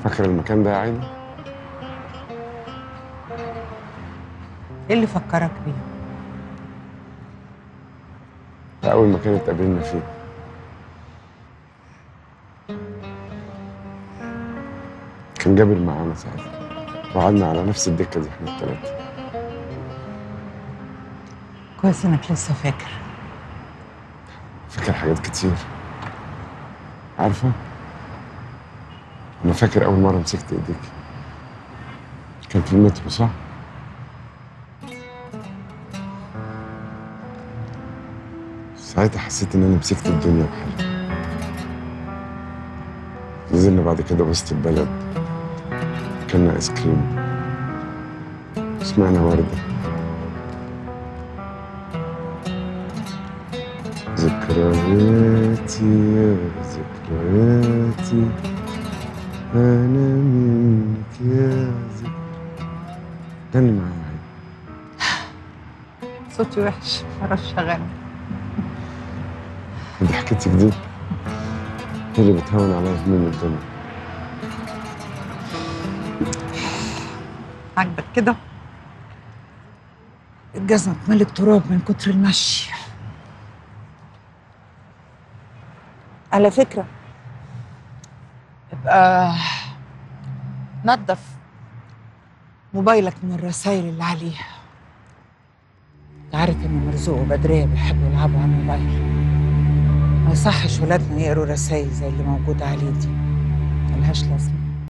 فاكر المكان ده يا عيني ايه اللي فكرك بيه؟ ده اول مكان اتقابلنا فيه كان جابر معانا ساعتها وقعدنا على نفس الدكه دي احنا الثلاثه كويس انك لسه فاكر فاكر حاجات كتير عارفه انا فاكر اول مره مسكت ايديك كان في المترو صح ساعتها حسيت ان انا مسكت الدنيا بحالها نزلنا بعد كده وسط البلد كنا ايس كريم سمعنا وردة ذكرياتي يا ذكرياتي أنا منك يا ذكرياتي غني معايا صوتي وحش معرفش اغني ضحكتك دي هي اللي بتهون عليا هموم الدنيا عاجبك كده الجزمة اتملت تراب من كتر المشي على فكرة ابقى نظف موبايلك من الرسائل اللي عليه انت عارف ان مرزوق وبدرية بيحبوا يلعبوا على الموبايل ما يصحش ولادنا يقروا رسائل زي اللي موجودة عليه دي ملهاش لازمة